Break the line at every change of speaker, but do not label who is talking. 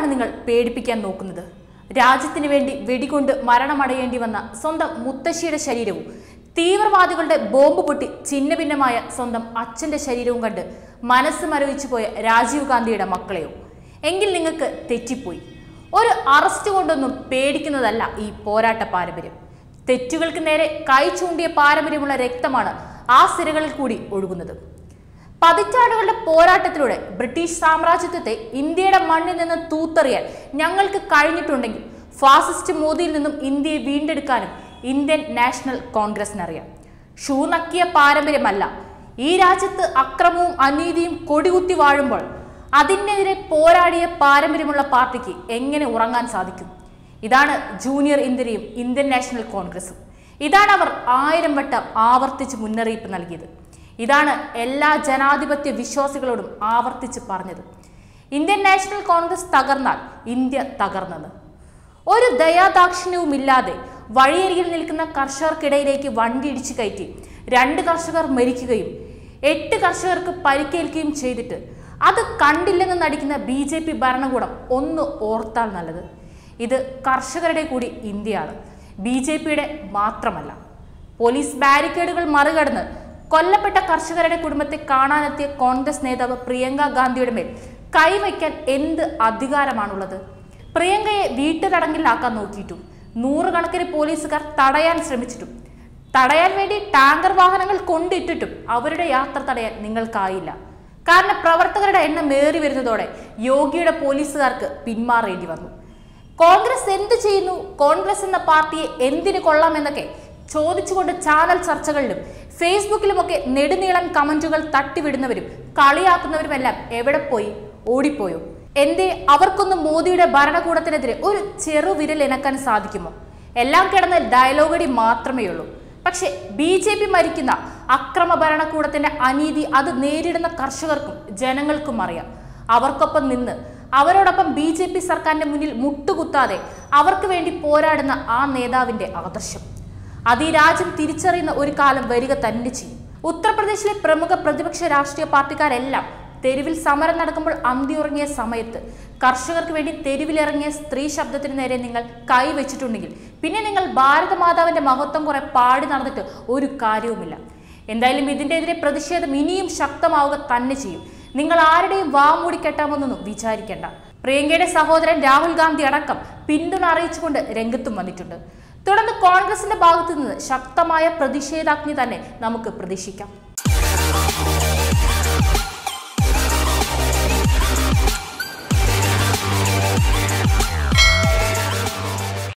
ആരെയാണ് നിങ്ങൾ പേടിപ്പിക്കാൻ നോക്കുന്നത് രാജ്യത്തിന് വേണ്ടി വെടികൊണ്ട് മരണമടയേണ്ടി വന്ന സ്വന്തം മുത്തശ്ശിയുടെ ശരീരവും തീവ്രവാദികളുടെ ബോംബ് പൊട്ടി ഛിന്നഭിന്നമായ സ്വന്തം അച്ഛന്റെ ശരീരവും കണ്ട് മനസ്സ് മരവിച്ചു പോയ രാജീവ് ഗാന്ധിയുടെ മക്കളെയോ എങ്കിൽ നിങ്ങൾക്ക് തെറ്റിപ്പോയി ഒരു അറസ്റ്റ് കൊണ്ടൊന്നും പേടിക്കുന്നതല്ല ഈ പോരാട്ട പാരമ്പര്യം തെറ്റുകൾക്ക് നേരെ കൈ ചൂണ്ടിയ പാരമ്പര്യമുള്ള രക്തമാണ് ആ സിരകളിൽ കൂടി ഒഴുകുന്നത് പതിറ്റാണ്ടുകളുടെ പോരാട്ടത്തിലൂടെ ബ്രിട്ടീഷ് സാമ്രാജ്യത്വത്തെ ഇന്ത്യയുടെ മണ്ണിൽ നിന്ന് തൂത്തെറിയാൻ ഞങ്ങൾക്ക് കഴിഞ്ഞിട്ടുണ്ടെങ്കിൽ ഫാസിസ്റ്റ് മോദിയിൽ നിന്നും ഇന്ത്യയെ വീണ്ടെടുക്കാനും ഇന്ത്യൻ നാഷണൽ കോൺഗ്രസിനറിയാം ഷൂ നക്കിയ പാരമ്പര്യമല്ല ഈ രാജ്യത്ത് അക്രമവും അനീതിയും കൊടികുത്തി വാഴുമ്പോൾ അതിനെതിരെ പോരാടിയ പാരമ്പര്യമുള്ള പാർട്ടിക്ക് എങ്ങനെ ഉറങ്ങാൻ സാധിക്കും ഇതാണ് ജൂനിയർ ഇന്ത്യയും ഇന്ത്യൻ നാഷണൽ കോൺഗ്രസും ഇതാണ് അവർ ആയിരം വട്ടം ആവർത്തിച്ച് മുന്നറിയിപ്പ് നൽകിയത് ഇതാണ് എല്ലാ ജനാധിപത്യ വിശ്വാസികളോടും ആവർത്തിച്ച് പറഞ്ഞത് ഇന്ത്യൻ നാഷണൽ കോൺഗ്രസ് തകർന്നാൽ ഇന്ത്യ തകർന്നത് ഒരു ദയാദാക്ഷിണ്യവുമില്ലാതെ വഴിയരികിൽ നിൽക്കുന്ന കർഷകർക്കിടയിലേക്ക് വണ്ടി ഇടിച്ചു കയറ്റി രണ്ട് കർഷകർ മരിക്കുകയും എട്ട് കർഷകർക്ക് പരിക്കേൽക്കുകയും ചെയ്തിട്ട് അത് കണ്ടില്ലെന്ന് നടിക്കുന്ന ബി ജെ പി ഭരണകൂടം ഒന്ന് ഓർത്താൽ നല്ലത് ഇത് കർഷകരുടെ കൂടി ഇന്ത്യയാണ് ബി ജെ പിയുടെ മാത്രമല്ല പോലീസ് ബാരിക്കേഡുകൾ മറികടന്ന് കൊല്ലപ്പെട്ട കർഷകരുടെ കുടുംബത്തെ കാണാനെത്തിയ കോൺഗ്രസ് നേതാവ് പ്രിയങ്ക ഗാന്ധിയുടെ മേൽ കൈവയ്ക്കാൻ എന്ത് അധികാരമാണുള്ളത് പ്രിയങ്കയെ വീട്ടുതടങ്കിലാക്കാൻ നോക്കിയിട്ടും നൂറുകണക്കിന് പോലീസുകാർ തടയാൻ ശ്രമിച്ചിട്ടും തടയാൻ വേണ്ടി ടാങ്കർ വാഹനങ്ങൾ കൊണ്ടിട്ടിട്ടും അവരുടെ യാത്ര തടയാൻ നിങ്ങൾക്കായില്ല കാരണം പ്രവർത്തകരുടെ എണ്ണം ഏറി വരുന്നതോടെ യോഗിയുടെ പോലീസുകാർക്ക് പിന്മാറേണ്ടി വന്നു കോൺഗ്രസ് എന്ത് ചെയ്യുന്നു കോൺഗ്രസ് എന്ന പാർട്ടിയെ എന്തിനു കൊള്ളാമെന്നൊക്കെ ചോദിച്ചുകൊണ്ട് ചാനൽ ചർച്ചകളിലും ഫേസ്ബുക്കിലുമൊക്കെ നെടുനീളൻ കമന്റുകൾ തട്ടിവിടുന്നവരും കളിയാക്കുന്നവരുമെല്ലാം എവിടെ പോയി ഓടിപ്പോയോ എന്തേ അവർക്കൊന്നും മോദിയുടെ ഭരണകൂടത്തിനെതിരെ ഒരു ചെറുവിരൽ ഇണക്കാൻ സാധിക്കുമോ എല്ലാം കിടന്ന ഡയലോഗടി മാത്രമേ ഉള്ളൂ പക്ഷെ ബി ജെ പി മരിക്കുന്ന അക്രമ ഭരണകൂടത്തിന്റെ അനീതി അത് നേരിടുന്ന കർഷകർക്കും ജനങ്ങൾക്കും അറിയാം അവർക്കൊപ്പം നിന്ന് അവരോടൊപ്പം ബി ജെ പി സർക്കാരിന്റെ മുന്നിൽ മുട്ടുകുത്താതെ അവർക്ക് വേണ്ടി പോരാടുന്ന ആ നേതാവിന്റെ ആദർശം അത് ഈ രാജ്യം തിരിച്ചറിയുന്ന ഒരു കാലം വരിക തന്നെ ചെയ്യും ഉത്തർപ്രദേശിലെ പ്രമുഖ പ്രതിപക്ഷ രാഷ്ട്രീയ പാർട്ടിക്കാരെല്ലാം തെരുവിൽ സമരം നടക്കുമ്പോൾ അന്തിയുറങ്ങിയ സമയത്ത് കർഷകർക്ക് വേണ്ടി തെരുവിലിറങ്ങിയ സ്ത്രീ ശബ്ദത്തിന് നേരെ നിങ്ങൾ കൈവച്ചിട്ടുണ്ടെങ്കിൽ പിന്നെ നിങ്ങൾ ഭാരതമാതാവിന്റെ മഹത്വം കുറെ പാടി നടന്നിട്ട് ഒരു കാര്യവുമില്ല എന്തായാലും ഇതിൻ്റെതിരെ പ്രതിഷേധം ഇനിയും ശക്തമാവുക തന്നെ ചെയ്യും നിങ്ങൾ ആരുടെയും വാ മൂടി കെട്ടാമെന്നൊന്നും വിചാരിക്കേണ്ട പ്രിയങ്കയുടെ സഹോദരൻ രാഹുൽ ഗാന്ധി അടക്കം പിന്തുണ അറിയിച്ചുകൊണ്ട് രംഗത്തും വന്നിട്ടുണ്ട് തുടർന്ന് കോൺഗ്രസിന്റെ ഭാഗത്തു നിന്ന് ശക്തമായ പ്രതിഷേധാഗ്നി തന്നെ നമുക്ക് പ്രതീക്ഷിക്കാം